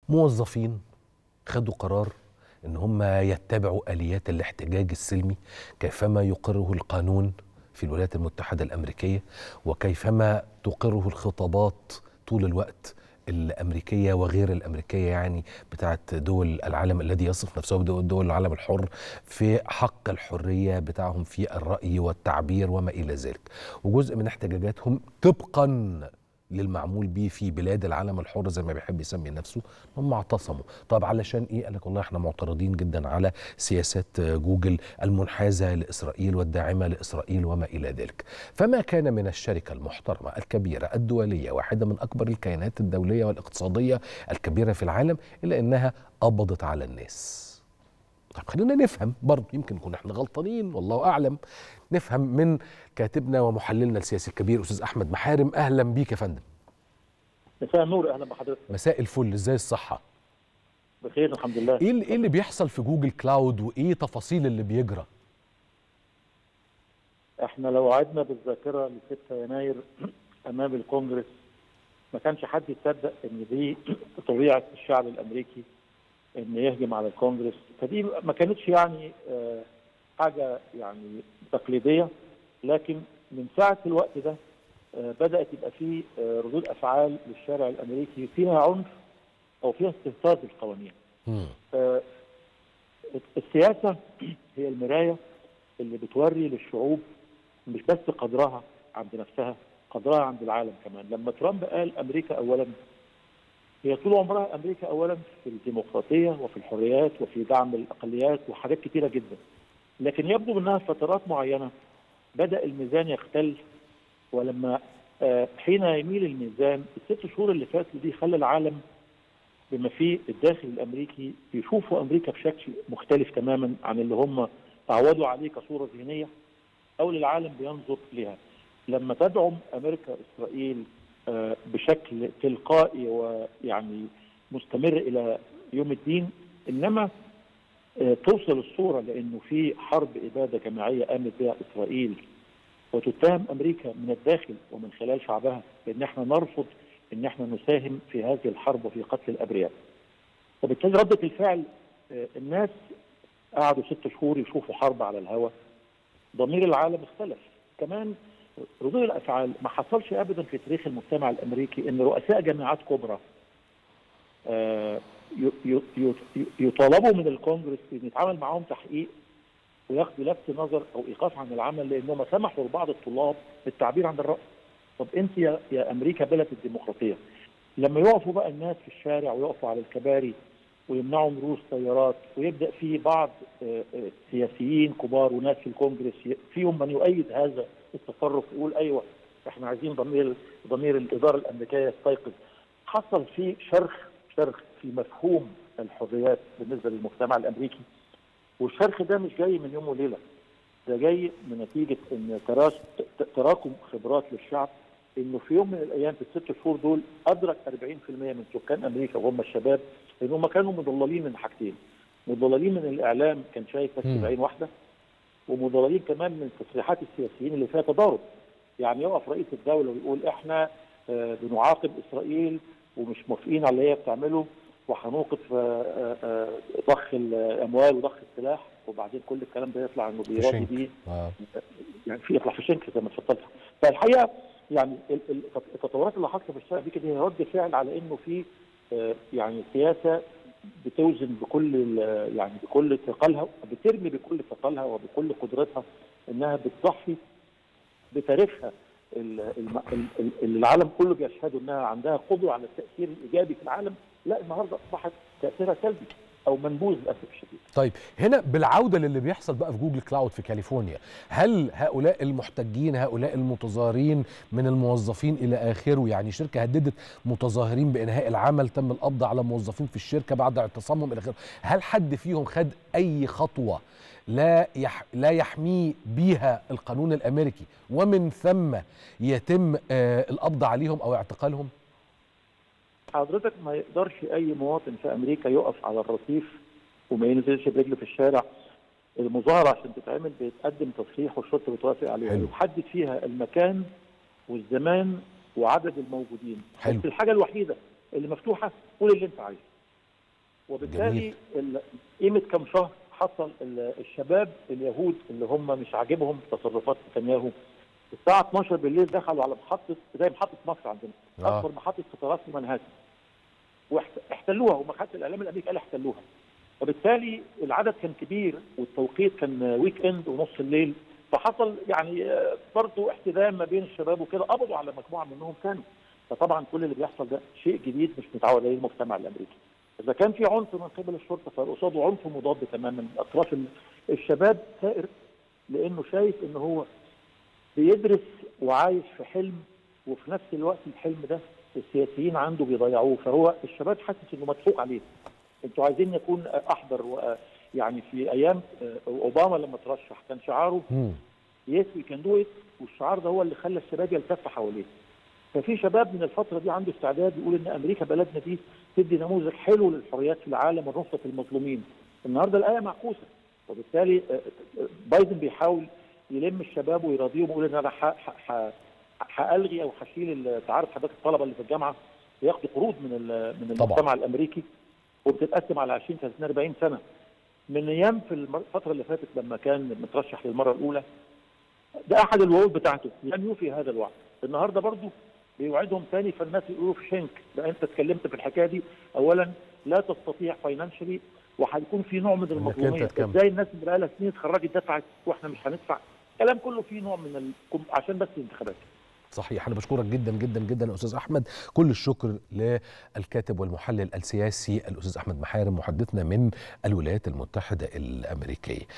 موظفين خدوا قرار ان هم يتبعوا اليات الاحتجاج السلمي كيفما يقره القانون في الولايات المتحده الامريكيه وكيفما تقره الخطابات طول الوقت الامريكيه وغير الامريكيه يعني بتاعت دول العالم الذي يصف نفسه بدول دول العالم الحر في حق الحريه بتاعهم في الراي والتعبير وما الى ذلك وجزء من احتجاجاتهم طبقا للمعمول به في بلاد العالم الحر زي ما بيحب يسمي نفسه هم اعتصموا طب علشان ايه قال لك والله احنا معترضين جدا على سياسات جوجل المنحازه لاسرائيل والداعمه لاسرائيل وما الى ذلك فما كان من الشركه المحترمه الكبيره الدوليه واحده من اكبر الكيانات الدوليه والاقتصاديه الكبيره في العالم الا انها قبضت على الناس طب خلينا نفهم برضه يمكن نكون احنا غلطانين والله اعلم نفهم من كاتبنا ومحللنا السياسي الكبير استاذ احمد محارم اهلا بيك يا فندم مساء النور اهلا بحضرتك مساء الفل ازاي الصحه بخير الحمد لله ايه ايه اللي بيحصل في جوجل كلاود وايه تفاصيل اللي بيجرى احنا لو عدنا بالذاكره ل 6 يناير امام الكونجرس ما كانش حد يصدق ان دي طبيعه الشعب الامريكي ان يهجم على الكونجرس فدي ما كانتش يعني آه حاجه يعني تقليديه لكن من ساعه الوقت ده آه بدات يبقى في آه ردود افعال للشارع الامريكي فيها عنف او فيها استهتار بالقوانين. السياسه هي المرايه اللي بتوري للشعوب مش بس قدرها عند نفسها قدرها عند العالم كمان لما ترامب قال امريكا اولا هي طول عمرها امريكا اولا في الديمقراطيه وفي الحريات وفي دعم الاقليات وحاجات كثيره جدا لكن يبدو منها فترات معينه بدا الميزان يختل ولما حين يميل الميزان الست شهور اللي فاتوا دي خلى العالم بما فيه الداخل الامريكي يشوفوا امريكا بشكل مختلف تماما عن اللي هم تعودوا عليه كصوره ذهنيه او للعالم بينظر لها لما تدعم امريكا اسرائيل بشكل تلقائي ويعني مستمر الى يوم الدين انما توصل الصوره لانه في حرب اباده جماعيه قامت بها اسرائيل وتتهم امريكا من الداخل ومن خلال شعبها بان احنا نرفض ان احنا نساهم في هذه الحرب وفي قتل الابرياء. وبالتالي رده الفعل الناس قعدوا ست شهور يشوفوا حرب على الهواء ضمير العالم اختلف كمان ردود الافعال ما حصلش ابدا في تاريخ المجتمع الامريكي ان رؤساء جامعات كبرى يطالبوا من الكونجرس ان يتعامل معاهم تحقيق وياخدوا لفت نظر او ايقاف عن العمل لانهم سمحوا لبعض الطلاب بالتعبير عن الراي. طب انت يا, يا امريكا بلد الديمقراطيه لما يقفوا بقى الناس في الشارع ويقفوا على الكباري ويمنعوا مرور سيارات ويبدا في بعض سياسيين كبار وناس في الكونجرس فيهم من يؤيد هذا التصرف يقول ايوه احنا عايزين ضمير ضمير الاداره الامريكيه يستيقظ حصل في شرخ شرخ في مفهوم الحريات بالنسبه للمجتمع الامريكي والشرخ ده مش جاي من يوم وليله ده جاي من نتيجه ان تراكم خبرات للشعب انه في يوم من الايام في الست شهور دول ادرك 40% من سكان امريكا وهم الشباب ان هم كانوا مضللين من حاجتين مضللين من الاعلام كان شايف بس بعين واحده ومضللين كمان من تصريحات السياسيين اللي فيها تضارب يعني يقف رئيس الدوله ويقول احنا آه بنعاقب اسرائيل ومش موافقين على اللي هي بتعمله وهنوقف آه آه ضخ الاموال وضخ السلاح وبعدين كل الكلام ده يطلع انه بيراضي بيه يعني في يطلع في شنك زي ما اتفضلت فالحقيقه يعني التطورات اللي حاصله في الشارع دي كده هي رد فعل على انه في يعني سياسه بتوزن بكل يعني بكل ثقلها بترمي بكل ثقلها وبكل قدرتها انها بتضحي بتاريخها اللي العالم كله بيشهدوا انها عندها قدره على التاثير الايجابي في العالم لا النهارده اصبحت تاثيرها سلبي او منبوذ للاسف الشديد. طيب هنا بالعوده للي بيحصل بقى في جوجل كلاود في كاليفورنيا، هل هؤلاء المحتجين هؤلاء المتظاهرين من الموظفين الى اخره يعني شركه هددت متظاهرين بانهاء العمل تم القبض على موظفين في الشركه بعد اعتصامهم الى اخره، هل حد فيهم خد اي خطوه لا يح لا يحميه بيها القانون الامريكي ومن ثم يتم آه القبض عليهم او اعتقالهم؟ حضرتك ما يقدرش اي مواطن في امريكا يقف على الرصيف وما ينزلش برجله في الشارع المظاهره عشان تتعمل بيتقدم تصريح والشرطه بتوافق عليه يحدد فيها المكان والزمان وعدد الموجودين حلو. بس الحاجه الوحيده اللي مفتوحه قول اللي انت عايزه وبالتالي ال- قيمه كم شهر حصل ال- الشباب اليهود اللي هم مش عاجبهم تصرفات نتنياهو الساعه 12 بالليل دخلوا على محطه زي محطه مصر عندنا آه. اكبر محطه قطارات في منهاتن واحتلوها هم حتى الاعلام الامريكي قال احتلوها وبالتالي العدد كان كبير والتوقيت كان ويك اند ونص الليل فحصل يعني آه، برضه احتدام ما بين الشباب وكده قبضوا على مجموعه منهم كانوا فطبعا كل اللي بيحصل ده شيء جديد مش متعود عليه المجتمع الامريكي اذا كان في عنف من قبل الشرطه فقصاده عنف مضاد تماما من اطراف ال- الشباب ثائر لانه شايف ان هو بيدرس وعايش في حلم وفي نفس الوقت الحلم ده السياسيين عنده بيضيعوه فهو الشباب حاسس انه مضحوك عليه انتوا عايزين يكون احضر و- يعني في ايام اوباما لما ترشح كان شعاره مم. يس وي كان دو ات والشعار ده هو اللي خلى الشباب يلتف حواليه ففي شباب من الفتره دي عنده استعداد يقول ان امريكا بلدنا دي تدي نموذج حلو للحريات في العالم ونصره المظلومين النهارده الايه معكوسه وبالتالي آه، آه، بايدن بيحاول يلم الشباب ويراضيهم ويقول ان انا ح- ح- ح- هالغي او هشيل ال- انت عارف حضرتك الطلبه اللي في الجامعه بياخدوا قروض من ال- من طبعا. المجتمع الامريكي وبتتقسم على 20 30 40 سنه من ايام في الم- الفتره اللي فاتت لما كان مترشح للمره الاولى ده احد الوعود بتاعته لم يوفي هذا الوعد النهارده برضو بيوعدهم تاني فالناس يقولوا في شنك ده انت اتكلمت في الحكايه دي اولا لا تستطيع فاينانشلي وهيكون في نوع من المظلوميه تكمل. ازاي الناس اللي بقالها سنين اتخرجت دفعت واحنا مش هندفع الكلام كله فيه نوع من ال... عشان بس الانتخابات صحيح انا بشكرك جدا جدا جدا يا استاذ احمد كل الشكر للكاتب والمحلل السياسي الاستاذ احمد محارم محدثنا من الولايات المتحده الامريكيه